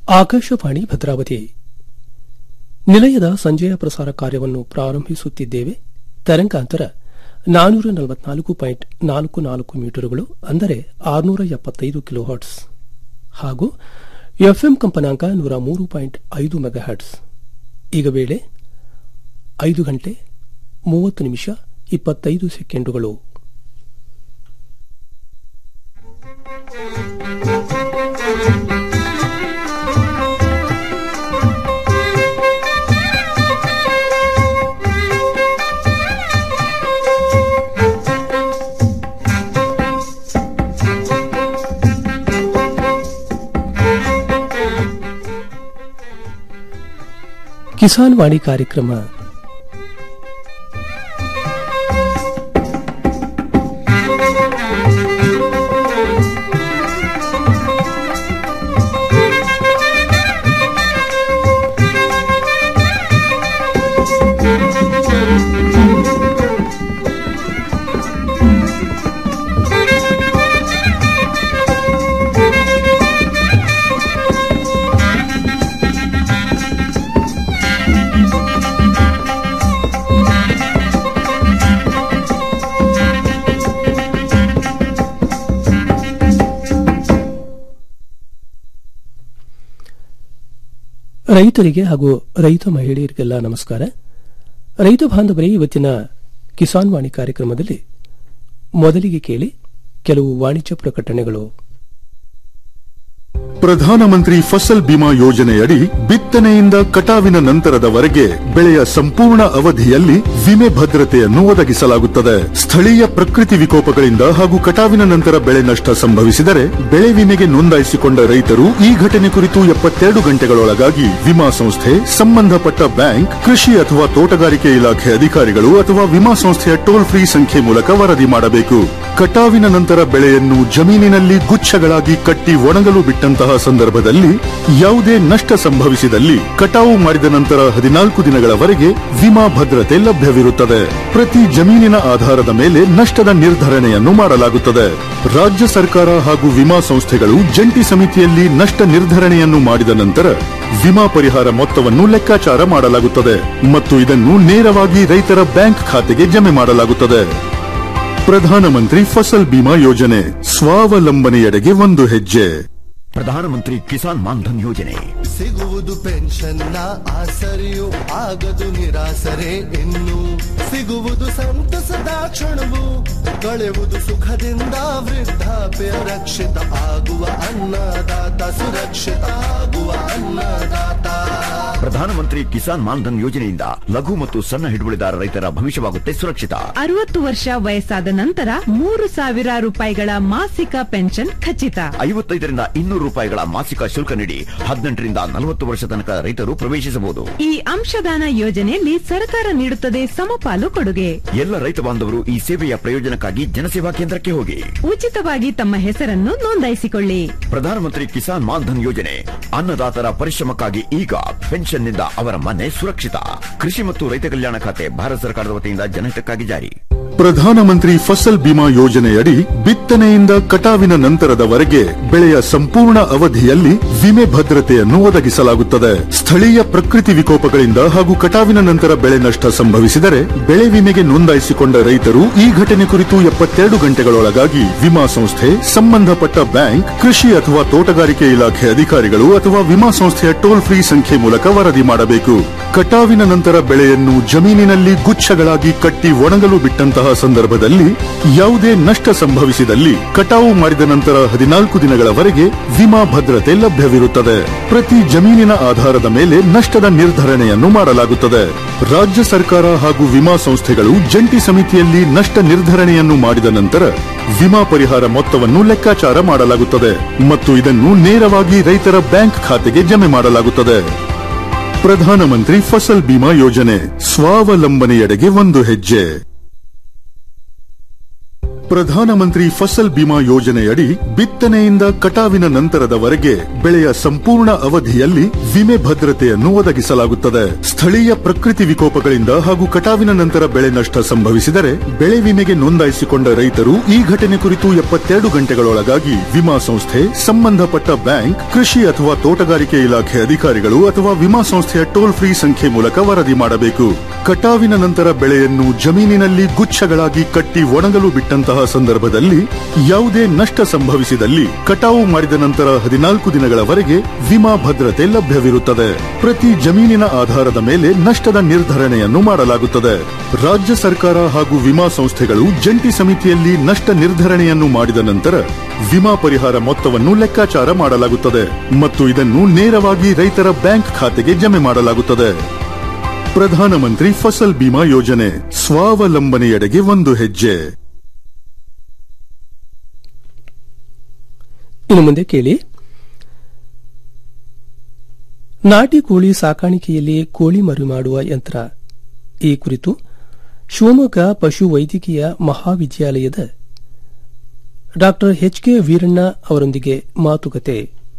ಆಕಾಶವಾಣಿ ಭದ್ರಾವತಿ ನಿಲಯದ ಸಂಜೆಯ ಪ್ರಸಾರ ಕಾರ್ಯವನ್ನು ಪ್ರಾರಂಭಿಸುತ್ತಿದ್ದೇವೆ ತರಂಗಾಂತರ ನಾನೂರ ನಲವತ್ನಾಲ್ಕು ಪಾಯಿಂಟ್ ನಾಲ್ಕು ನಾಲ್ಕು ಮೀಟರುಗಳು ಅಂದರೆ ಆರುನೂರ ಎಪ್ಪತ್ತೈದು ಕಿಲೋಹರ್ಟ್ಸ್ ಹಾಗೂ ಎಫ್ಎಂ ಕಂಪನಾಂಕ ನೂರ ಮೂರು ಪಾಯಿಂಟ್ ಐದು ಮೆಗಾಹರ್ಟ್ಸ್ ಈಗ ವೇಳೆ ಐದು ಗಂಟೆ ಮೂವತ್ತು ನಿಮಿಷ ಇಪ್ಪತ್ತೈದು ಸೆಕೆಂಡುಗಳು ಕಿಸಾನ್ ವಾಣಿ ಕಾರ್ಯಕ್ರಮ ರೈತರಿಗೆ ಹಾಗೂ ರೈತ ಮಹಿಳೆಯರಿಗೆಲ್ಲ ನಮಸ್ಕಾರ ರೈತ ಬಾಂಧವರೇ ಇವತ್ತಿನ ಕಿಸಾನ್ ವಾಣಿ ಕಾರ್ಯಕ್ರಮದಲ್ಲಿ ಮೊದಲಿಗೆ ಕೇಳಿ ಕೆಲವು ವಾಣಿಜ್ಯ ಪ್ರಕಟಣೆಗಳು ಪ್ರಧಾನಮಂತ್ರಿ ಫಸಲ್ ಬಿಮಾ ಯೋಜನೆಯಡಿ ಬಿತ್ತನೆಯಿಂದ ಕಟಾವಿನ ನಂತರದವರೆಗೆ ಬೆಳೆಯ ಸಂಪೂರ್ಣ ಅವಧಿಯಲ್ಲಿ ವಿಮೆ ಭದ್ರತೆಯನ್ನು ಒದಗಿಸಲಾಗುತ್ತದೆ ಸ್ಥಳೀಯ ಪ್ರಕೃತಿ ವಿಕೋಪಗಳಿಂದ ಹಾಗೂ ಕಟಾವಿನ ನಂತರ ಬೆಳೆ ನಷ್ಟ ಸಂಭವಿಸಿದರೆ ಬೆಳೆ ವಿಮೆಗೆ ನೋಂದಾಯಿಸಿಕೊಂಡ ರೈತರು ಈ ಘಟನೆ ಕುರಿತು ಎಪ್ಪತ್ತೆರಡು ಗಂಟೆಗಳೊಳಗಾಗಿ ವಿಮಾ ಸಂಸ್ಥೆ ಸಂಬಂಧಪಟ್ಟ ಬ್ಯಾಂಕ್ ಕೃಷಿ ಅಥವಾ ತೋಟಗಾರಿಕೆ ಇಲಾಖೆ ಅಧಿಕಾರಿಗಳು ಅಥವಾ ವಿಮಾ ಸಂಸ್ಥೆಯ ಟೋಲ್ ಫ್ರೀ ಸಂಖ್ಯೆ ಮೂಲಕ ವರದಿ ಮಾಡಬೇಕು ಕಟಾವಿನ ನಂತರ ಬೆಳೆಯನ್ನು ಜಮೀನಿನಲ್ಲಿ ಗುಚ್ಛಗಳಾಗಿ ಕಟ್ಟಿ ಒಣಗಲು ಬಿಟ್ಟಂತಹ ಸಂದರ್ಭದಲ್ಲಿ ಯಾವುದೇ ನಷ್ಟ ಸಂಭವಿಸಿದಲ್ಲಿ ಕಟಾವು ಮಾಡಿದ ನಂತರ ಹದಿನಾಲ್ಕು ದಿನಗಳವರೆಗೆ ವಿಮಾ ಭದ್ರತೆ ಲಭ್ಯವಿರುತ್ತದೆ ಪ್ರತಿ ಜಮೀನಿನ ಆಧಾರದ ಮೇಲೆ ನಷ್ಟದ ನಿರ್ಧರಣೆಯನ್ನು ಮಾಡಲಾಗುತ್ತದೆ ರಾಜ್ಯ ಸರ್ಕಾರ ಹಾಗೂ ವಿಮಾ ಸಂಸ್ಥೆಗಳು ಜಂಟಿ ಸಮಿತಿಯಲ್ಲಿ ನಷ್ಟ ನಿರ್ಧರಣೆಯನ್ನು ಮಾಡಿದ ನಂತರ ವಿಮಾ ಪರಿಹಾರ ಮೊತ್ತವನ್ನು ಲೆಕ್ಕಾಚಾರ ಮಾಡಲಾಗುತ್ತದೆ ಮತ್ತು ಇದನ್ನು ನೇರವಾಗಿ ರೈತರ ಬ್ಯಾಂಕ್ ಖಾತೆಗೆ ಜಮೆ ಮಾಡಲಾಗುತ್ತದೆ ಪ್ರಧಾನಮಂತ್ರಿ ಫಸಲ್ ಬಿಮಾ ಯೋಜನೆ ಸ್ವಾವಲಂಬನೆಯೆಡೆಗೆ ಒಂದು ಹೆಜ್ಜೆ ಪ್ರಧಾನಮಂತ್ರಿ ಕಿಸಾನ್ ಮಾನ್ಧನ್ ಯೋಜನೆ ಸಿಗುವುದು ಪೆನ್ಷನ್ನ ಆಸರೆಯು ಆಗದು ನಿರಾಸರೆ ಇನ್ನು ಸಿಗುವುದು ಸಂತಸದ ಕ್ಷಣವು ಕಳೆಯುವುದು ಸುಖದಿಂದ ವೃದ್ಧಾಪ್ಯ ರಕ್ಷಿತ ಆಗುವ ಅನ್ನದಾತ ಸುರಕ್ಷಿತ ಆಗುವ ಅನ್ನದಾತ ಪ್ರಧಾನಮಂತ್ರಿ ಕಿಸಾನ್ ಮಾನ್ಧನ್ ಯೋಜನೆಯಿಂದ ಲಘು ಮತ್ತು ಸಣ್ಣ ಹಿಡುವಳಿದಾರ ರೈತರ ಭವಿಷ್ಯವಾಗುತ್ತೆ ಸುರಕ್ಷಿತ ಅರವತ್ತು ವರ್ಷ ವಯಸ್ಸಾದ ನಂತರ ಮೂರು ಸಾವಿರ ರೂಪಾಯಿಗಳ ಮಾಸಿಕ ಪೆನ್ಷನ್ ಖಚಿತ ಐವತ್ತೈದರಿಂದ ಇನ್ನೂರು ರೂಪಾಯಿಗಳ ಮಾಸಿಕ ಶುಲ್ಕ ನೀಡಿ ಹದಿನೆಂಟರಿಂದ ನಲವತ್ತು ವರ್ಷ ತನಕ ರೈತರು ಪ್ರವೇಶಿಸಬಹುದು ಈ ಅಂಶದಾನ ಯೋಜನೆಯಲ್ಲಿ ಸರ್ಕಾರ ನೀಡುತ್ತದೆ ಸಮಪಾಲು ಕೊಡುಗೆ ಎಲ್ಲ ರೈತ ಬಾಂಧವರು ಈ ಸೇವೆಯ ಪ್ರಯೋಜನಕ್ಕಾಗಿ ಜನಸೇವಾ ಕೇಂದ್ರಕ್ಕೆ ಹೋಗಿ ಉಚಿತವಾಗಿ ತಮ್ಮ ಹೆಸರನ್ನು ನೋಂದಾಯಿಸಿಕೊಳ್ಳಿ ಪ್ರಧಾನಮಂತ್ರಿ ಕಿಸಾನ್ ಮಾನ್ಧನ್ ಯೋಜನೆ ಅನ್ನದಾತರ ಪರಿಶ್ರಮಕ್ಕಾಗಿ ಈಗ ಪೆನ್ಷನ್ನಿಂದ ಅವರ ಮನೆ ಸುರಕ್ಷಿತ ಕೃಷಿ ಮತ್ತು ರೈತ ಕಲ್ಯಾಣ ಖಾತೆ ಭಾರತ ಸರ್ಕಾರದ ವತಿಯಿಂದ ಜನಹಿತಕ್ಕಾಗಿ ಜಾರಿ ಪ್ರಧಾನಮಂತ್ರಿ ಫಸಲ್ ಬಿಮಾ ಯೋಜನೆಯಡಿ ಬಿತ್ತನೆಯಿಂದ ಕಟಾವಿನ ನಂತರದವರೆಗೆ ಬೆಳೆಯ ಸಂಪೂರ್ಣ ಅವಧಿಯಲ್ಲಿ ವಿಮೆ ಭದ್ರತೆಯನ್ನು ಒದಗಿಸಲಾಗುತ್ತದೆ ಸ್ಥಳೀಯ ಪ್ರಕೃತಿ ವಿಕೋಪಗಳಿಂದ ಹಾಗೂ ಕಟಾವಿನ ನಂತರ ಬೆಳೆ ನಷ್ಟ ಸಂಭವಿಸಿದರೆ ಬೆಳೆ ವಿಮೆಗೆ ನೋಂದಾಯಿಸಿಕೊಂಡ ರೈತರು ಈ ಘಟನೆ ಕುರಿತು ಎಪ್ಪತ್ತೆರಡು ಗಂಟೆಗಳೊಳಗಾಗಿ ವಿಮಾ ಸಂಸ್ಥೆ ಸಂಬಂಧಪಟ್ಟ ಬ್ಯಾಂಕ್ ಕೃಷಿ ಅಥವಾ ತೋಟಗಾರಿಕೆ ಇಲಾಖೆ ಅಧಿಕಾರಿಗಳು ಅಥವಾ ವಿಮಾ ಸಂಸ್ಥೆಯ ಟೋಲ್ ಫ್ರೀ ಸಂಖ್ಯೆ ಮೂಲಕ ವರದಿ ಮಾಡಬೇಕು ಕಟಾವಿನ ನಂತರ ಬೆಳೆಯನ್ನು ಜಮೀನಿನಲ್ಲಿ ಗುಚ್ಛಗಳಾಗಿ ಕಟ್ಟಿ ಒಣಗಲು ಬಿಟ್ಟಂತಹ ಸಂದರ್ಭದಲ್ಲಿ ಯಾವುದೇ ನಷ್ಟ ಸಂಭವಿಸಿದಲ್ಲಿ ಕಟಾವು ಮಾಡಿದ ನಂತರ ಹದಿನಾಲ್ಕು ದಿನಗಳವರೆಗೆ ವಿಮಾ ಭದ್ರತೆ ಲಭ್ಯವಿರುತ್ತದೆ ಪ್ರತಿ ಜಮೀನಿನ ಆಧಾರದ ಮೇಲೆ ನಷ್ಟದ ನಿರ್ಧರಣೆಯನ್ನು ಮಾಡಲಾಗುತ್ತದೆ ರಾಜ್ಯ ಸರ್ಕಾರ ಹಾಗೂ ವಿಮಾ ಸಂಸ್ಥೆಗಳು ಜಂಟಿ ಸಮಿತಿಯಲ್ಲಿ ನಷ್ಟ ನಿರ್ಧರಣೆಯನ್ನು ಮಾಡಿದ ನಂತರ ವಿಮಾ ಪರಿಹಾರ ಮೊತ್ತವನ್ನು ಲೆಕ್ಕಾಚಾರ ಮಾಡಲಾಗುತ್ತದೆ ಮತ್ತು ಇದನ್ನು ನೇರವಾಗಿ ರೈತರ ಬ್ಯಾಂಕ್ ಖಾತೆಗೆ ಜಮೆ ಮಾಡಲಾಗುತ್ತದೆ ಪ್ರಧಾನಮಂತ್ರಿ ಫಸಲ್ ಬಿಮಾ ಯೋಜನೆ ಸ್ವಾವಲಂಬನೆಯೆಡೆಗೆ ಒಂದು ಹೆಜ್ಜೆ ಪ್ರಧಾನಮಂತ್ರಿ ಫಸಲ್ ಬಿಮಾ ಯೋಜನೆಯಡಿ ಬಿತ್ತನೆಯಿಂದ ಕಟಾವಿನ ನಂತರದವರೆಗೆ ಬೆಳೆಯ ಸಂಪೂರ್ಣ ಅವಧಿಯಲ್ಲಿ ವಿಮೆ ಭದ್ರತೆಯನ್ನು ಒದಗಿಸಲಾಗುತ್ತದೆ ಸ್ಥಳೀಯ ಪ್ರಕೃತಿ ವಿಕೋಪಗಳಿಂದ ಹಾಗೂ ಕಟಾವಿನ ನಂತರ ಬೆಳೆ ನಷ್ಟ ಸಂಭವಿಸಿದರೆ ಬೆಳೆ ವಿಮೆಗೆ ನೋಂದಾಯಿಸಿಕೊಂಡ ರೈತರು ಈ ಘಟನೆ ಕುರಿತು ಎಪ್ಪತ್ತೆರಡು ಗಂಟೆಗಳೊಳಗಾಗಿ ವಿಮಾ ಸಂಸ್ಥೆ ಸಂಬಂಧಪಟ್ಟ ಬ್ಯಾಂಕ್ ಕೃಷಿ ಅಥವಾ ತೋಟಗಾರಿಕೆ ಇಲಾಖೆ ಅಧಿಕಾರಿಗಳು ಅಥವಾ ವಿಮಾ ಸಂಸ್ಥೆಯ ಟೋಲ್ ಫ್ರೀ ಸಂಖ್ಯೆ ಮೂಲಕ ವರದಿ ಮಾಡಬೇಕು ಕಟಾವಿನ ನಂತರ ಬೆಳೆಯನ್ನು ಜಮೀನಿನಲ್ಲಿ ಗುಚ್ಛಗಳಾಗಿ ಕಟ್ಟಿ ಒಣಗಲು ಬಿಟ್ಟಂತಹ ಸಂದರ್ಭದಲ್ಲಿ ಯಾವುದೇ ನಷ್ಟ ಸಂಭವಿಸಿದಲ್ಲಿ ಕಟಾವು ಮಾಡಿದ ನಂತರ ಹದಿನಾಲ್ಕು ದಿನಗಳವರೆಗೆ ವಿಮಾ ಭದ್ರತೆ ಲಭ್ಯವಿರುತ್ತದೆ ಪ್ರತಿ ಜಮೀನಿನ ಆಧಾರದ ಮೇಲೆ ನಷ್ಟದ ನಿರ್ಧರಣೆಯನ್ನು ಮಾಡಲಾಗುತ್ತದೆ ರಾಜ್ಯ ಸರ್ಕಾರ ಹಾಗೂ ವಿಮಾ ಸಂಸ್ಥೆಗಳು ಜಂಟಿ ಸಮಿತಿಯಲ್ಲಿ ನಷ್ಟ ನಿರ್ಧರಣೆಯನ್ನು ಮಾಡಿದ ನಂತರ ವಿಮಾ ಪರಿಹಾರ ಮೊತ್ತವನ್ನು ಲೆಕ್ಕಾಚಾರ ಮಾಡಲಾಗುತ್ತದೆ ಮತ್ತು ಇದನ್ನು ನೇರವಾಗಿ ರೈತರ ಬ್ಯಾಂಕ್ ಖಾತೆಗೆ ಜಮೆ ಮಾಡಲಾಗುತ್ತದೆ ಪ್ರಧಾನಮಂತ್ರಿ ಫಸಲ್ ಬಿಮಾ ಯೋಜನೆ ಸ್ವಾವಲಂಬನೆಯೆಡೆಗೆ ಒಂದು ಹೆಜ್ಜೆ ಇನ್ನು ಮುಂದೆ ಕೇಳಿ ನಾಟಿ ಕೋಳಿ ಸಾಕಾಣಿಕೆಯಲ್ಲಿ ಕೋಳಿ ಮರಿ ಮಾಡುವ ಯಂತ್ರ ಈ ಕುರಿತು ಶಿವಮೊಗ್ಗ ಪಶು ವೈದ್ಯಕೀಯ ಮಹಾವಿದ್ಯಾಲಯದ ಡಾ ಎಚ್ ಕೆ ವೀರಣ್ಣ ಅವರೊಂದಿಗೆ ಮಾತುಕತೆ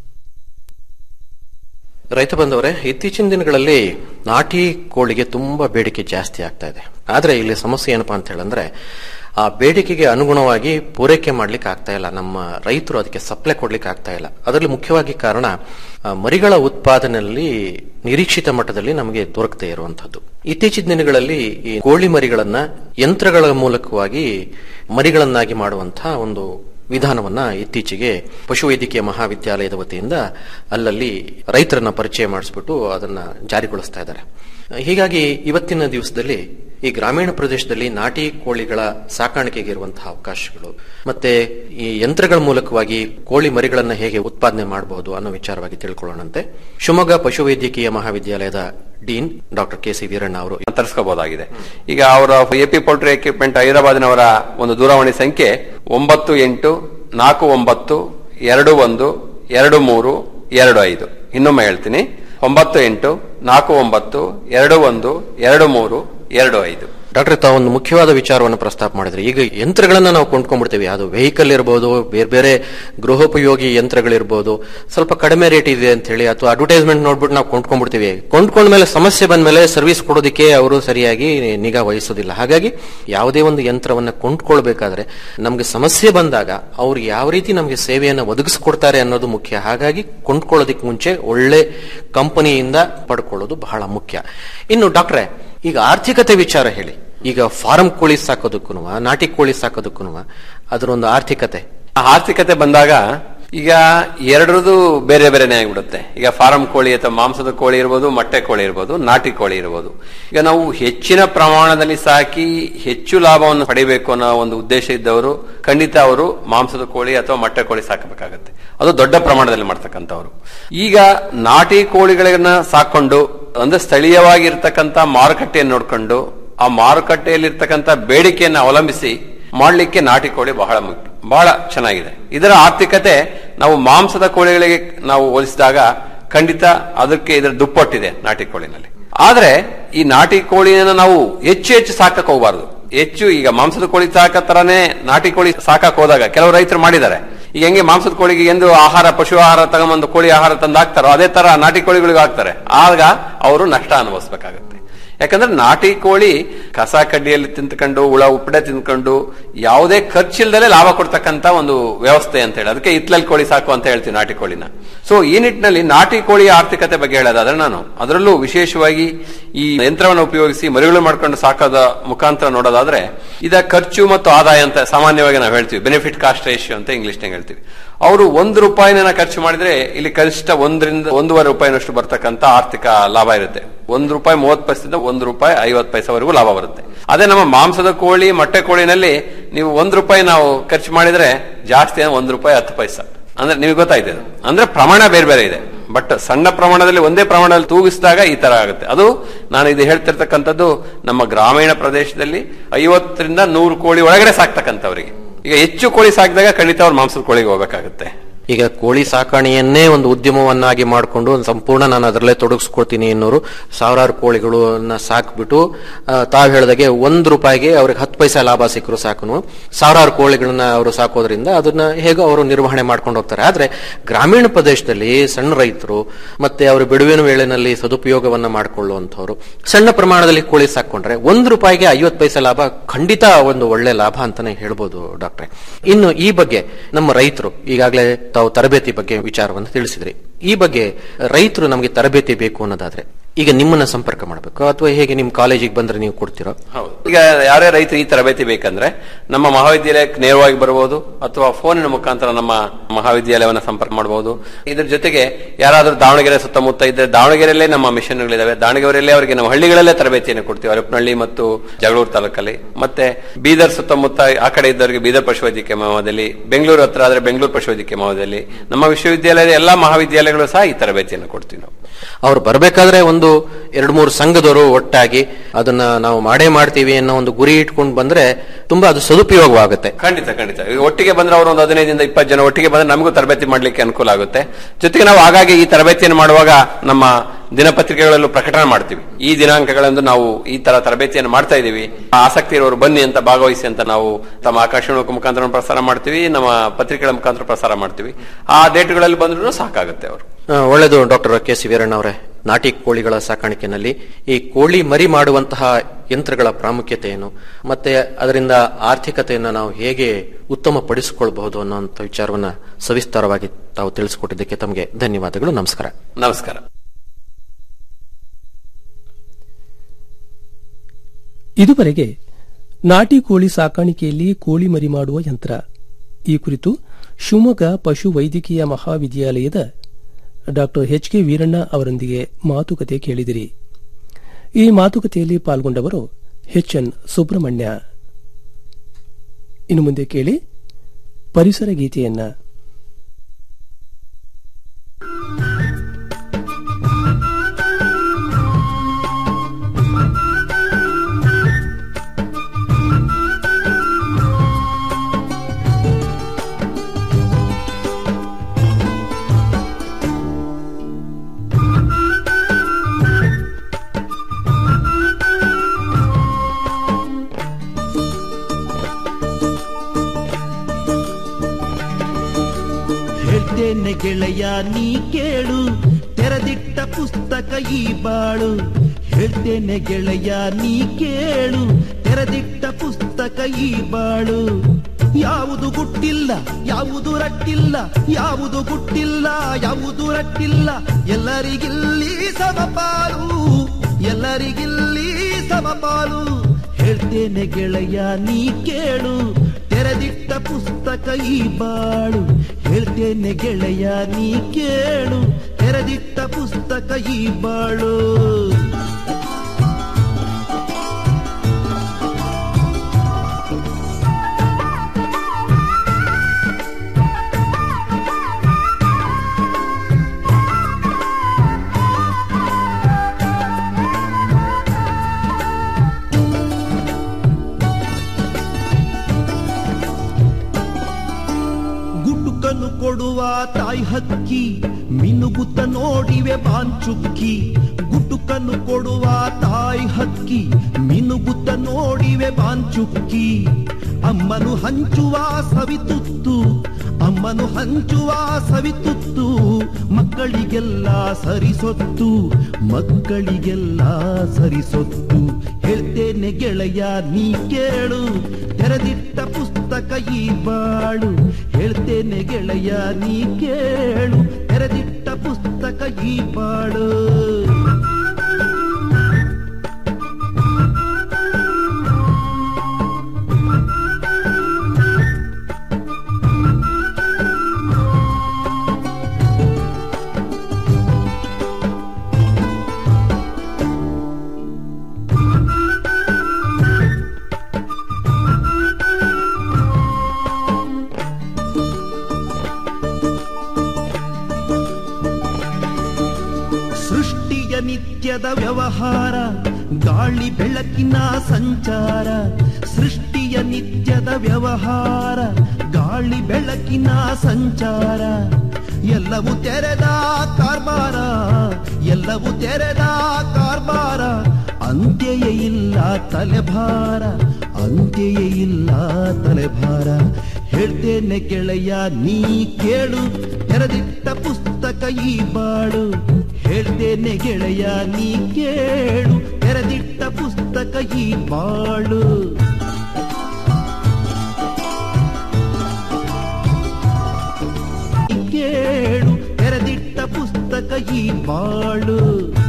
ರೈತ ಬಂದವರೇ ಇತ್ತೀಚಿನ ದಿನಗಳಲ್ಲಿ ನಾಟಿ ಕೋಳಿಗೆ ತುಂಬಾ ಬೇಡಿಕೆ ಜಾಸ್ತಿ ಆಗ್ತಾ ಇದೆ ಆದ್ರೆ ಇಲ್ಲಿ ಸಮಸ್ಯೆ ಏನಪ್ಪಾ ಅಂತ ಹೇಳಂದ್ರೆ ಆ ಬೇಡಿಕೆಗೆ ಅನುಗುಣವಾಗಿ ಪೂರೈಕೆ ಮಾಡ್ಲಿಕ್ಕೆ ಆಗ್ತಾ ಇಲ್ಲ ನಮ್ಮ ರೈತರು ಅದಕ್ಕೆ ಸಪ್ಲೈ ಕೊಡ್ಲಿಕ್ಕೆ ಆಗ್ತಾ ಇಲ್ಲ ಅದರಲ್ಲಿ ಮುಖ್ಯವಾಗಿ ಕಾರಣ ಆ, ಮರಿಗಳ ಉತ್ಪಾದನೆಯಲ್ಲಿ ನಿರೀಕ್ಷಿತ ಮಟ್ಟದಲ್ಲಿ ನಮಗೆ ದೊರಕದೇ ಇರುವಂತದ್ದು ಇತ್ತೀಚಿನ ದಿನಗಳಲ್ಲಿ ಈ ಕೋಳಿ ಮರಿಗಳನ್ನ ಯಂತ್ರಗಳ ಮೂಲಕವಾಗಿ ಮರಿಗಳನ್ನಾಗಿ ಮಾಡುವಂತಹ ಒಂದು ವಿಧಾನವನ್ನ ಇತ್ತೀಚೆಗೆ ಪಶುವೈದ್ಯಕೀಯ ಮಹಾವಿದ್ಯಾಲಯದ ವತಿಯಿಂದ ಅಲ್ಲಲ್ಲಿ ರೈತರನ್ನ ಪರಿಚಯ ಮಾಡಿಸ್ಬಿಟ್ಟು ಅದನ್ನ ಜಾರಿಗೊಳಿಸ್ತಾ ಇದ್ದಾರೆ ಹೀಗಾಗಿ ಇವತ್ತಿನ ದಿವಸದಲ್ಲಿ ಈ ಗ್ರಾಮೀಣ ಪ್ರದೇಶದಲ್ಲಿ ನಾಟಿ ಕೋಳಿಗಳ ಸಾಕಾಣಿಕೆಗೆ ಇರುವಂತಹ ಅವಕಾಶಗಳು ಮತ್ತೆ ಈ ಯಂತ್ರಗಳ ಮೂಲಕವಾಗಿ ಕೋಳಿ ಮರಿಗಳನ್ನ ಹೇಗೆ ಉತ್ಪಾದನೆ ಮಾಡಬಹುದು ಅನ್ನೋ ವಿಚಾರವಾಗಿ ತಿಳ್ಕೊಳ್ಳೋಣಂತೆ ಶಿವಮೊಗ್ಗ ಪಶುವೈದ್ಯಕೀಯ ಮಹಾವಿದ್ಯಾಲಯದ dean doctor K C Veeranna ಅವರು ತರಿಸ್ಕೋಬಹುದಾಗಿದೆ ಈಗ ಅವರ ಎಪಿ ಪೋಲ್ಟ್ರಿ ಎಕ್ವಿಪ್ಮೆಂಟ್ ಹೈದರಾಬಾದಿನವರ ಒಂದು ದೂರವಾಣಿ ಸಂಖ್ಯೆ ಒಂಬತ್ತು ಎಂಟು ನಾಲ್ಕು ಒಂಬತ್ತು ಎರಡು ಒಂದು ಎರಡು ಮೂರು ಎರಡು ಐದು ಇನ್ನೊಮ್ಮೆ ಹೇಳ್ತೀನಿ ಒಂಬತ್ತು ಎಂಟು ನಾಲ್ಕು ಒಂಬತ್ತು ಎರಡು ಒಂದು ಎರಡು ಮೂರು ಎರಡು ಐದು ಡಾಕ್ಟರ್ ತಾವು ಒಂದು ಮುಖ್ಯವಾದ ವಿಚಾರವನ್ನು ಪ್ರಸ್ತಾಪ ಮಾಡಿದ್ರೆ ಈಗ ಯಂತ್ರಗಳನ್ನ ನಾವು ಕೊಂಡ್ಕೊಂಡ್ಬಿಡ್ತೀವಿ ಅದು ವೆಹಿಕಲ್ ಇರ್ಬೋದು ಬೇರೆ ಬೇರೆ ಗೃಹೋಪಯೋಗಿ ಯಂತ್ರಗಳಿರ್ಬೋದು ಸ್ವಲ್ಪ ಕಡಿಮೆ ರೇಟ್ ಇದೆ ಅಂತ ಹೇಳಿ ಅಥವಾ ಅಡ್ವರ್ಟೈಸ್ಮೆಂಟ್ ನೋಡ್ಬಿಟ್ಟು ನಾವು ಕೊಂಡ್ಕೊಂಡ್ಬಿಡ್ತೀವಿ ಕೊಂಡ್ಕೊಂಡ ಮೇಲೆ ಸಮಸ್ಯೆ ಬಂದ ಮೇಲೆ ಸರ್ವಿಸ್ ಕೊಡೋದಕ್ಕೆ ಅವರು ಸರಿಯಾಗಿ ನಿಗಾ ವಹಿಸೋದಿಲ್ಲ ಹಾಗಾಗಿ ಯಾವುದೇ ಒಂದು ಯಂತ್ರವನ್ನ ಕೊಂಡ್ಕೊಳ್ಬೇಕಾದ್ರೆ ನಮ್ಗೆ ಸಮಸ್ಯೆ ಬಂದಾಗ ಅವ್ರು ಯಾವ ರೀತಿ ನಮಗೆ ಸೇವೆಯನ್ನು ಒದಗಿಸ್ಕೊಡ್ತಾರೆ ಅನ್ನೋದು ಮುಖ್ಯ ಹಾಗಾಗಿ ಕೊಂಡ್ಕೊಳ್ಳೋದಕ್ಕೆ ಮುಂಚೆ ಒಳ್ಳೆ ಕಂಪನಿಯಿಂದ ಪಡ್ಕೊಳ್ಳೋದು ಬಹಳ ಮುಖ್ಯ ಇನ್ನು ಡಾಕ್ಟ್ರೆ ಈಗ ಆರ್ಥಿಕತೆ ವಿಚಾರ ಹೇಳಿ ಈಗ ಫಾರಂ ಕೋಳಿ ಸಾಕೋದಕ್ಕೂ ನಾಟಿ ಕೋಳಿ ಸಾಕೋದಕ್ಕೂ ಅದರ ಒಂದು ಆರ್ಥಿಕತೆ ಆ ಆರ್ಥಿಕತೆ ಬಂದಾಗ ಈಗ ಎರಡರದು ಬೇರೆ ಬೇರೆನೇ ಆಗಿಬಿಡುತ್ತೆ ಈಗ ಫಾರಂ ಕೋಳಿ ಅಥವಾ ಮಾಂಸದ ಕೋಳಿ ಇರ್ಬೋದು ಮೊಟ್ಟೆ ಕೋಳಿ ಇರ್ಬೋದು ನಾಟಿ ಕೋಳಿ ಇರ್ಬೋದು ಈಗ ನಾವು ಹೆಚ್ಚಿನ ಪ್ರಮಾಣದಲ್ಲಿ ಸಾಕಿ ಹೆಚ್ಚು ಲಾಭವನ್ನು ಪಡಿಬೇಕು ಅನ್ನೋ ಒಂದು ಉದ್ದೇಶ ಇದ್ದವರು ಖಂಡಿತ ಅವರು ಮಾಂಸದ ಕೋಳಿ ಅಥವಾ ಮೊಟ್ಟೆ ಕೋಳಿ ಸಾಕಬೇಕಾಗತ್ತೆ ಅದು ದೊಡ್ಡ ಪ್ರಮಾಣದಲ್ಲಿ ಮಾಡ್ತಕ್ಕಂಥವ್ರು ಈಗ ನಾಟಿ ಕೋಳಿಗಳನ್ನ ಸಾಕೊಂಡು ಅಂದ್ರೆ ಸ್ಥಳೀಯವಾಗಿ ಇರ್ತಕ್ಕಂಥ ಮಾರುಕಟ್ಟೆಯನ್ನು ನೋಡ್ಕೊಂಡು ಆ ಮಾರುಕಟ್ಟೆಯಲ್ಲಿರ್ತಕ್ಕಂಥ ಬೇಡಿಕೆಯನ್ನು ಅವಲಂಬಿಸಿ ಮಾಡಲಿಕ್ಕೆ ನಾಟಿ ಕೋಳಿ ಬಹಳ ಮುಖ್ಯ ಬಹಳ ಚೆನ್ನಾಗಿದೆ ಇದರ ಆರ್ಥಿಕತೆ ನಾವು ಮಾಂಸದ ಕೋಳಿಗಳಿಗೆ ನಾವು ಹೋಲಿಸಿದಾಗ ಖಂಡಿತ ಅದಕ್ಕೆ ಇದರ ದುಪ್ಪಟ್ಟಿದೆ ನಾಟಿ ಕೋಳಿನಲ್ಲಿ ಆದ್ರೆ ಈ ನಾಟಿ ಕೋಳಿಯನ್ನು ನಾವು ಹೆಚ್ಚು ಹೆಚ್ಚು ಸಾಕಕ್ ಹೋಗಬಾರ್ದು ಹೆಚ್ಚು ಈಗ ಮಾಂಸದ ಕೋಳಿ ಸಾಕ ತರನೇ ನಾಟಿ ಕೋಳಿ ಸಾಕಕ್ ಹೋದಾಗ ಕೆಲವು ರೈತರು ಮಾಡಿದ್ದಾರೆ ಈಗ ಹೆಂಗೆ ಮಾಂಸದ ಕೋಳಿಗೆ ಎಂದು ಆಹಾರ ಪಶು ಆಹಾರ ತಗೊಂಬಂದು ಕೋಳಿ ಆಹಾರ ತಂದು ಹಾಕ್ತಾರೋ ಅದೇ ತರ ನಾಟಿ ಕೋಳಿಗಳಿಗೂ ಹಾಕ್ತಾರೆ ಆಗ ಅವರು ನಷ್ಟ ಅನುಭವಿಸ್ಬೇಕಾಗತ್ತೆ ಯಾಕಂದ್ರೆ ನಾಟಿ ಕೋಳಿ ಕಸ ಕಡ್ಡಿಯಲ್ಲಿ ತಿಂದ್ಕೊಂಡು ಹುಳ ಉಪ್ಪಡೆ ತಿಂದ್ಕೊಂಡು ಯಾವುದೇ ಖರ್ಚಿಲ್ದಲೇ ಲಾಭ ಕೊಡ್ತಕ್ಕಂತ ಒಂದು ವ್ಯವಸ್ಥೆ ಅಂತ ಹೇಳಿ ಅದಕ್ಕೆ ಇತ್ಲಲ್ಲಿ ಕೋಳಿ ಸಾಕು ಅಂತ ಹೇಳ್ತೀವಿ ನಾಟಿ ಕೋಳಿನ ಸೊ ಈ ನಿಟ್ಟಿನಲ್ಲಿ ನಾಟಿ ಕೋಳಿಯ ಆರ್ಥಿಕತೆ ಬಗ್ಗೆ ಹೇಳೋದಾದ್ರೆ ನಾನು ಅದರಲ್ಲೂ ವಿಶೇಷವಾಗಿ ಈ ಯಂತ್ರವನ್ನು ಉಪಯೋಗಿಸಿ ಮರಿಗಳು ಮಾಡ್ಕೊಂಡು ಸಾಕೋದ ಮುಖಾಂತರ ನೋಡೋದಾದ್ರೆ ಇದ ಖರ್ಚು ಮತ್ತು ಆದಾಯ ಅಂತ ಸಾಮಾನ್ಯವಾಗಿ ನಾವು ಹೇಳ್ತೀವಿ ಬೆನಿಫಿಟ್ ಕಾಸ್ಟ್ ರೇಷಿಯೋ ಅಂತ ಇಂಗ್ಲಿಷ್ನಾಗ ಹೇಳ್ತೀವಿ ಅವರು ಒಂದು ರೂಪಾಯಿನ ಖರ್ಚು ಮಾಡಿದ್ರೆ ಇಲ್ಲಿ ಕನಿಷ್ಠ ಒಂದರಿಂದ ಒಂದೂವರೆ ರೂಪಾಯಿನಷ್ಟು ಬರ್ತಕ್ಕಂತ ಆರ್ಥಿಕ ಲಾಭ ಇರುತ್ತೆ ಒಂದು ರೂಪಾಯಿ ಮೂವತ್ತು ಪೈಸದಿಂದ ಒಂದು ರೂಪಾಯಿ ಐವತ್ತು ಪೈಸೆವರೆಗೂ ಲಾಭ ಬರುತ್ತೆ ಅದೇ ನಮ್ಮ ಮಾಂಸದ ಕೋಳಿ ಮೊಟ್ಟೆ ಕೋಳಿನಲ್ಲಿ ನೀವು ಒಂದು ರೂಪಾಯಿ ನಾವು ಖರ್ಚು ಮಾಡಿದ್ರೆ ಜಾಸ್ತಿ ಅಂದ್ರೆ ಒಂದು ರೂಪಾಯಿ ಹತ್ತು ಪೈಸೆ ಅಂದ್ರೆ ನಿಮಗೆ ಗೊತ್ತಾಯ್ತು ಇದು ಅಂದ್ರೆ ಪ್ರಮಾಣ ಬೇರೆ ಬೇರೆ ಇದೆ ಬಟ್ ಸಣ್ಣ ಪ್ರಮಾಣದಲ್ಲಿ ಒಂದೇ ಪ್ರಮಾಣದಲ್ಲಿ ತೂಗಿಸಿದಾಗ ಈ ತರ ಆಗುತ್ತೆ ಅದು ನಾನು ಇದು ಹೇಳ್ತಿರ್ತಕ್ಕಂಥದ್ದು ನಮ್ಮ ಗ್ರಾಮೀಣ ಪ್ರದೇಶದಲ್ಲಿ ಐವತ್ತರಿಂದ ನೂರು ಕೋಳಿ ಒಳಗಡೆ ಸಾಕ್ತಕ್ಕಂಥವ್ರಿಗೆ ಈಗ ಹೆಚ್ಚು ಕೋಳಿ ಸಾಕಿದಾಗ ಖಂಡಿತ ಅವ್ರು ಮಾಂಸದ ಕೋಳಿಗೆ ಹೋಗ್ಬೇಕಾಗುತ್ತೆ ಈಗ ಕೋಳಿ ಸಾಕಾಣೆಯನ್ನೇ ಒಂದು ಉದ್ಯಮವನ್ನಾಗಿ ಮಾಡಿಕೊಂಡು ಒಂದು ಸಂಪೂರ್ಣ ನಾನು ಅದರಲ್ಲೇ ತೊಡಗಿಸ್ಕೊಳ್ತೀನಿ ಅನ್ನೋರು ಸಾವಿರಾರು ಕೋಳಿಗಳನ್ನ ಸಾಕ್ಬಿಟ್ಟು ಆ, ತಾವು ಹೇಳಿದಾಗೆ ಒಂದು ರೂಪಾಯಿಗೆ ಅವ್ರಿಗೆ ಹತ್ತು ಪೈಸೆ ಲಾಭ ಸಿಕ್ಕರು ಸಾಕನು ಸಾವಿರಾರು ಕೋಳಿಗಳನ್ನ ಅವರು ಸಾಕೋದ್ರಿಂದ ಅದನ್ನ ಹೇಗೋ ಅವರು ನಿರ್ವಹಣೆ ಮಾಡ್ಕೊಂಡು ಹೋಗ್ತಾರೆ ಆದ್ರೆ ಗ್ರಾಮೀಣ ಪ್ರದೇಶದಲ್ಲಿ ಸಣ್ಣ ರೈತರು ಮತ್ತೆ ಅವರು ಬಿಡುವಿನ ವೇಳೆನಲ್ಲಿ ಸದುಪಯೋಗವನ್ನ ಮಾಡಿಕೊಳ್ಳುವಂತವ್ರು ಸಣ್ಣ ಪ್ರಮಾಣದಲ್ಲಿ ಕೋಳಿ ಸಾಕೊಂಡ್ರೆ ಒಂದು ರೂಪಾಯಿಗೆ ಐವತ್ತು ಪೈಸೆ ಲಾಭ ಖಂಡಿತ ಒಂದು ಒಳ್ಳೆ ಲಾಭ ಅಂತಾನೆ ಹೇಳ್ಬೋದು ಡಾಕ್ಟ್ರೆ ಇನ್ನು ಈ ಬಗ್ಗೆ ನಮ್ಮ ರೈತರು ಈಗಾಗಲೇ ತಾವು ತರಬೇತಿ ಬಗ್ಗೆ ವಿಚಾರವನ್ನು ತಿಳಿಸಿದ್ರಿ ಈ ಬಗ್ಗೆ ರೈತರು ನಮಗೆ ತರಬೇತಿ ಬೇಕು ಅನ್ನೋದಾದ್ರೆ ಈಗ ನಿಮ್ಮನ್ನ ಸಂಪರ್ಕ ಮಾಡಬೇಕು ಅಥವಾ ಹೇಗೆ ನಿಮ್ ಕಾಲೇಜಿಗೆ ಬಂದ್ರೆ ನೀವು ಕೊಡ್ತೀರೋ ಹೌದು ಈಗ ಯಾರೇ ರೈತರು ಈ ತರಬೇತಿ ಬೇಕಂದ್ರೆ ನಮ್ಮ ಮಹಾವಿದ್ಯಾಲಯಕ್ಕೆ ನೇರವಾಗಿ ಬರಬಹುದು ಅಥವಾ ಫೋನಿನ ಮುಖಾಂತರ ನಮ್ಮ ಮಹಾವಿದ್ಯಾಲಯವನ್ನ ಸಂಪರ್ಕ ಮಾಡಬಹುದು ಇದ್ರ ಜೊತೆಗೆ ಯಾರಾದ್ರೂ ದಾವಣಗೆರೆ ಸುತ್ತಮುತ್ತ ಇದ್ರೆ ದಾವಣಗೆರೆಯಲ್ಲೇ ನಮ್ಮ ಮಿಷನ್ಗಳಿದಾವೆ ದಾವಣಗೆರೆಯಲ್ಲೇ ಅವರಿಗೆ ನಾವು ಹಳ್ಳಿಗಳಲ್ಲೇ ತರಬೇತಿಯನ್ನು ಕೊಡ್ತೀವಿ ಅರಪನಹಳ್ಳಿ ಮತ್ತು ಜಗಳೂರು ತಾಲೂಕಲ್ಲಿ ಮತ್ತೆ ಬೀದರ್ ಸುತ್ತಮುತ್ತ ಆ ಕಡೆ ಇದ್ದವರಿಗೆ ಬೀದರ್ ಪಶುವೈದ್ಯಕೀಯ ಮಹಾವಿದ್ಯಾಲಯ ಬೆಂಗಳೂರು ಹತ್ರ ಆದ್ರೆ ಬೆಂಗಳೂರು ಪಶುವೈದ್ಯಕೀಯ ಮಹಾವಿದ್ಯಾಲಯ ನಮ್ಮ ವಿಶ್ವವಿದ್ಯಾಲಯದ ಎಲ್ಲಾ ಮಹಾವಿದ್ಯಾಲಯಗಳು ಸಹ ಈ ತರಬೇತಿಯನ್ನು ಕೊಡ್ತೀವಿ ನಾವು ಅವ್ರು ಬರಬೇಕಾದ್ರೆ ಒಂದು ಎರಡು ಮೂರು ಸಂಘದವರು ಒಟ್ಟಾಗಿ ಅದನ್ನ ನಾವು ಮಾಡೇ ಮಾಡ್ತೀವಿ ಅನ್ನೋ ಒಂದು ಗುರಿ ಇಟ್ಕೊಂಡು ಬಂದ್ರೆ ತುಂಬಾ ಅದು ಸದುಪಯೋಗವಾಗುತ್ತೆ ಖಂಡಿತ ಖಂಡಿತ ಈಗ ಒಟ್ಟಿಗೆ ಬಂದ್ರೆ ಅವರು ಒಂದು ಹದಿನೈದಿಂದ ಇಪ್ಪತ್ತು ಜನ ಒಟ್ಟಿಗೆ ಬಂದ್ರೆ ನಮಗೂ ತರಬೇತಿ ಮಾಡ್ಲಿಕ್ಕೆ ಅನುಕೂಲ ಆಗುತ್ತೆ ಜೊತೆಗೆ ನಾವು ಆಗಾಗ್ಗೆ ಈ ತರಬೇತಿಯನ್ನು ಮಾಡುವಾಗ ನಮ್ಮ ದಿನಪತ್ರಿಕೆಗಳಲ್ಲೂ ಪ್ರಕಟಣೆ ಮಾಡ್ತೀವಿ ಈ ದಿನಾಂಕಗಳಂದು ನಾವು ಈ ತರ ತರಬೇತಿಯನ್ನು ಮಾಡ್ತಾ ಇದೀವಿ ಆಸಕ್ತಿ ಇರೋರು ಬನ್ನಿ ಅಂತ ಭಾಗವಹಿಸಿ ಅಂತ ನಾವು ತಮ್ಮ ಆಕಾಶವಾಣಿ ಮುಖಾಂತರ ಪ್ರಸಾರ ಮಾಡ್ತೀವಿ ನಮ್ಮ ಪತ್ರಿಕೆಗಳ ಮುಖಾಂತರ ಪ್ರಸಾರ ಮಾಡ್ತೀವಿ ಆ ಡೇಟ್ಗಳಲ್ಲಿ ಬಂದ್ರೂ ಸಾಕಾಗುತ್ತೆ ಅವರು ಆ, ಒಳ್ಳೆಯದು ಡಾಕ್ಟರ್ ಕೆ ಸಿ ವೀರಣ್ಣ ಅವರೇ ನಾಟಿ ಕೋಳಿಗಳ ಸಾಕಾಣಿಕೆನಲ್ಲಿ ಈ ಕೋಳಿ ಮರಿ ಮಾಡುವಂತಹ ಯಂತ್ರಗಳ ಪ್ರಾಮುಖ್ಯತೆ ಏನು ಮತ್ತೆ ಅದರಿಂದ ಆರ್ಥಿಕತೆಯನ್ನು ನಾವು ಹೇಗೆ ಉತ್ತಮಪಡಿಸಿಕೊಳ್ಬಹುದು ಅನ್ನೋಂಥ ವಿಚಾರವನ್ನ ಸವಿಸ್ತಾರವಾಗಿ ತಾವು ತಿಳಿಸಿಕೊಟ್ಟಿದ್ದಕ್ಕೆ ತಮಗೆ ಧನ್ಯವಾದಗಳು ನಮಸ್ಕಾರ ನಮಸ್ಕಾರ ಇದುವರೆಗೆ ನಾಟಿ ಕೋಳಿ ಸಾಕಾಣಿಕೆಯಲ್ಲಿ ಕೋಳಿ ಮರಿ ಮಾಡುವ ಯಂತ್ರ ಈ ಕುರಿತು ಶಿವಮೊಗ್ಗ ಪಶು ವೈದ್ಯಕೀಯ ಮಹಾವಿದ್ಯಾಲಯದ ಡಾಕ್ಟರ್ ಎಚ್ ಕೆ ವೀರಣ್ಣ ಅವರೊಂದಿಗೆ ಮಾತುಕತೆ ಕೇಳಿದಿರಿ ಈ ಮಾತುಕತೆಯಲ್ಲಿ ಪಾಲ್ಗೊಂಡವರು ಎಚ್ ಎನ್ ಸುಬ್ರಹ್ಮಣ್ಯ ಇನ್ನು ಮುಂದೆ ಕೇಳಿ ಪರಿಸರ ಗೀತೆಯನ್ನ ಹೇಳ್ತೇನೆ ಗೆಳೆಯ ನೀ ಕೇಳು ತೆರೆದಿಟ್ಟ ಪುಸ್ತಕ ಈ ಬಾಳು ಹೇಳ್ತೇನೆ ಗೆಳೆಯ ನೀ ಕೇಳು ತೆರೆದಿಟ್ಟ ಪುಸ್ತಕ ಈ ಬಾಳು ಯಾವುದು ಗುಟ್ಟಿಲ್ಲ ಯಾವುದು ರಟ್ಟಿಲ್ಲ ಯಾವುದು ಗುಟ್ಟಿಲ್ಲ ಯಾವುದು ರಟ್ಟಿಲ್ಲ ಎಲ್ಲರಿಗಿಲ್ಲಿ ಸಮಪಾಲು ಎಲ್ಲರಿಗಿಲ್ಲಿ ಸಮಪಾಲು ಹೇಳ್ತೇನೆ ಗೆಳೆಯ ನೀ ಕೇಳು ತೆರೆದಿಟ್ಟ ಪುಸ್ತಕ ಈ ಬಾಳು ಹೇಳ್ತೇನೆ ಗೆಳೆಯ ನೀ ಕೇಳು ತೆರೆದಿಟ್ಟ ಪುಸ್ತಕ ಈ ಬಾಳು ಗುಟುಕನು ಕೊಡುವ ತಾಯಿ ಹಕ್ಕಿ ಮಿನುಗುತ್ತ ನೋಡಿವೆ ಬಾಂಚುಕ್ಕಿ ಗುಟುಕನು ಕೊಡುವ ತಾಯಿ ಹಕ್ಕಿ ಮಿನುಗುತ್ತ ನೋಡಿವೆ ಬಾಂಚುಕ್ಕಿ ಅಮ್ಮನು ಹಂಚುವ ಸವಿತುತ್ತು ಅಮ್ಮನು ಹಂಚುವ ಸವಿತುತ್ತು ಮಕ್ಕಳಿಗೆಲ್ಲ ಸರಿಸೊತ್ತು ಮಕ್ಕಳಿಗೆಲ್ಲ ಸರಿಸೊತ್ತು ಹೇಳ್ತೇನೆ ಗೆಳೆಯ ನೀ ಕೇಳು ತೆರೆದಿಟ್ಟ ಪುಸ್ತಕ ಈ ಬಾಳು ಹೇಳ್ತೇನೆ ಗೆಳೆಯ ನೀ ಕೇಳು ತೆರೆದಿಟ್ಟ ಪುಸ್ತಕ ಈ ಬಾಳು ಸೃಷ್ಟಿಯ ನಿತ್ಯದ ವ್ಯವಹಾರ ಗಾಳಿ ಬೆಳಕಿನ ಸಂಚಾರ ಸೃಷ್ಟಿಯ ನಿತ್ಯದ ವ್ಯವಹಾರ ಗಾಳಿ ಗಾಳಿ ಬೆಳಕಿನ ಸಂಚಾರ ಎಲ್ಲವೂ ತೆರೆದ ಕಾರ್ಬಾರ ಎಲ್ಲವೂ ತೆರೆದ ಕಾರ್ಬಾರ ಅಂತ್ಯಯೇ ಇಲ್ಲ ತಲೆಭಾರ ಅಂತ್ಯಯೇ ಇಲ್ಲ ತಲೆಭಾರ ಹೇಳ್ತೇನೆ ಗೆಳೆಯ ನೀ ಕೇಳು ತೆರೆದಿಟ್ಟ ಪುಸ್ತಕ ಈ ಬಾಳು ಹೇಳ್ತೇನೆ ಗೆಳೆಯ ನೀ ಕೇಳು ತೆರೆದಿಟ್ಟ ಪುಸ್ತಕ ಈ ಬಾಳು ಕೇಳು ತೆರೆದಿಟ್ಟ ಪುಸ್ತಕ ಈ ಬಾಳು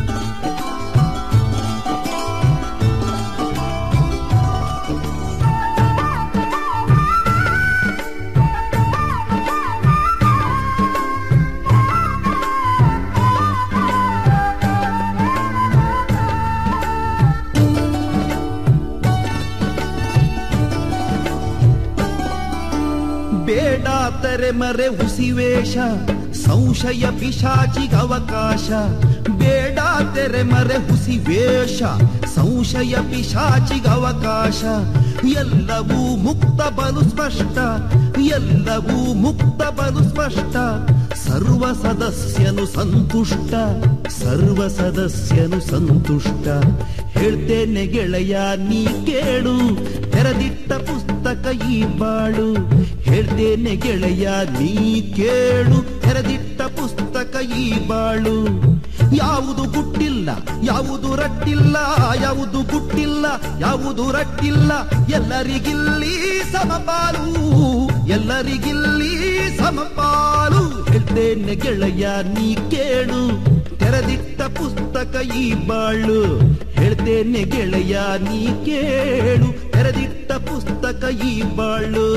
ಬೇಡ ತೆರೆಮರೆ ಹುಸಿವೇಶ ಸಂಶಯ ಪಿಶಾಚಿಗವಕಾಶ ಬೇಡ ತೆರೆಮರೆ ಹುಸಿವೇಶ ಸಂಶಯ ಪಿಶಾಚಿಗವಕಾಶ ಎಲ್ಲವೂ ಮುಕ್ತ ಬಲು ಸ್ಪಷ್ಟ ಎಲ್ಲವೂ ಮುಕ್ತ ಬಲು ಸ್ಪಷ್ಟ ಸರ್ವ ಸದಸ್ಯನು ಸಂತುಷ್ಟ ಸರ್ವ ಸದಸ್ಯನು ಸಂತುಷ್ಟ ಹೇಳ್ತೇನೆ ಗೆಳೆಯ ನೀ ಕೇಳು ತೆರೆದಿಟ್ಟ ಪುಸ್ತಕ ಈ ಬಾಳು ಹೇಳ್ತೇನೆ ಗೆಳೆಯ ನೀ ಕೇಳು ತೆರೆದಿಟ್ಟ ಪುಸ್ತಕ ಈ ಬಾಳು ಯಾವುದು ಗುಟ್ಟಿಲ್ಲ ಯಾವುದು ರಟ್ಟಿಲ್ಲ ಯಾವುದು ಗುಟ್ಟಿಲ್ಲ ಯಾವುದು ರಟ್ಟಿಲ್ಲ ಎಲ್ಲರಿಗಿಲ್ಲಿ ಸಮಪಾಲು ಎಲ್ಲರಿಗಿಲ್ಲಿ ಸಮಪಾಲು ಹೇಳ್ತೇನೆ ಗೆಳೆಯ ನೀ ಕೇಳು ತೆರೆದಿಟ್ಟ ಪುಸ್ತಕ ಈ ಬಾಳು ಹೇಳ್ತೇನೆ ಗೆಳೆಯ ನೀ ಕೇಳು ತೆರೆದಿಟ್ಟ ಪುಸ್ತಕ ಈ ಬಾಳು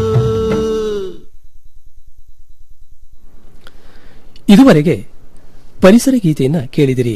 ಇದುವರೆಗೆ ಪರಿಸರ ಗೀತೆಯನ್ನ ಕೇಳಿದಿರಿ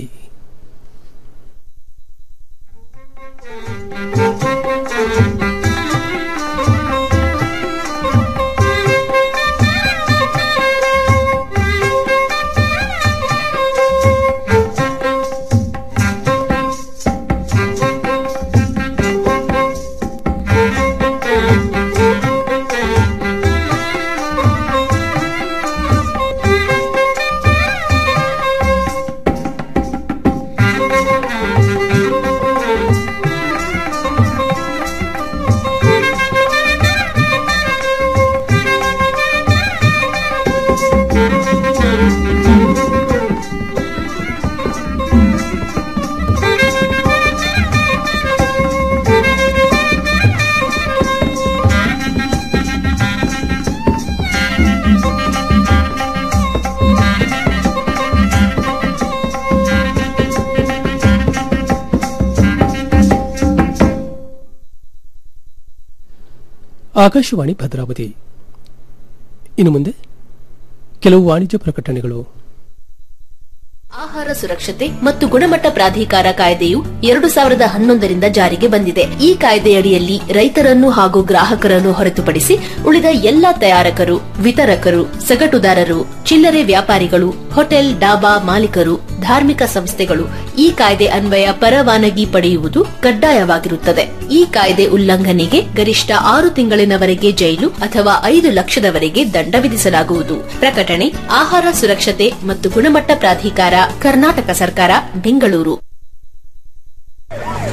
ಆಕಾಶವಾಣಿ ಭದ್ರಾವತಿ ಇನ್ನು ಮುಂದೆ ಕೆಲವು ವಾಣಿಜ್ಯ ಪ್ರಕಟಣೆಗಳು ಆಹಾರ ಸುರಕ್ಷತೆ ಮತ್ತು ಗುಣಮಟ್ಟ ಪ್ರಾಧಿಕಾರ ಕಾಯ್ದೆಯು ಎರಡು ಸಾವಿರದ ಹನ್ನೊಂದರಿಂದ ಜಾರಿಗೆ ಬಂದಿದೆ ಈ ಕಾಯ್ದೆಯಡಿಯಲ್ಲಿ ರೈತರನ್ನು ಹಾಗೂ ಗ್ರಾಹಕರನ್ನು ಹೊರತುಪಡಿಸಿ ಉಳಿದ ಎಲ್ಲಾ ತಯಾರಕರು ವಿತರಕರು ಸಗಟುದಾರರು ಚಿಲ್ಲರೆ ವ್ಯಾಪಾರಿಗಳು ಹೋಟೆಲ್ ಡಾಬಾ ಮಾಲೀಕರು ಧಾರ್ಮಿಕ ಸಂಸ್ಥೆಗಳು ಈ ಕಾಯ್ದೆ ಅನ್ವಯ ಪರವಾನಗಿ ಪಡೆಯುವುದು ಕಡ್ಡಾಯವಾಗಿರುತ್ತದೆ ಈ ಕಾಯ್ದೆ ಉಲ್ಲಂಘನೆಗೆ ಗರಿಷ್ಠ ಆರು ತಿಂಗಳಿನವರೆಗೆ ಜೈಲು ಅಥವಾ ಐದು ಲಕ್ಷದವರೆಗೆ ದಂಡ ವಿಧಿಸಲಾಗುವುದು ಪ್ರಕಟಣೆ ಆಹಾರ ಸುರಕ್ಷತೆ ಮತ್ತು ಗುಣಮಟ್ಟ ಪ್ರಾಧಿಕಾರ ಕರ್ನಾಟಕ ಸರ್ಕಾರ ಬೆಂಗಳೂರು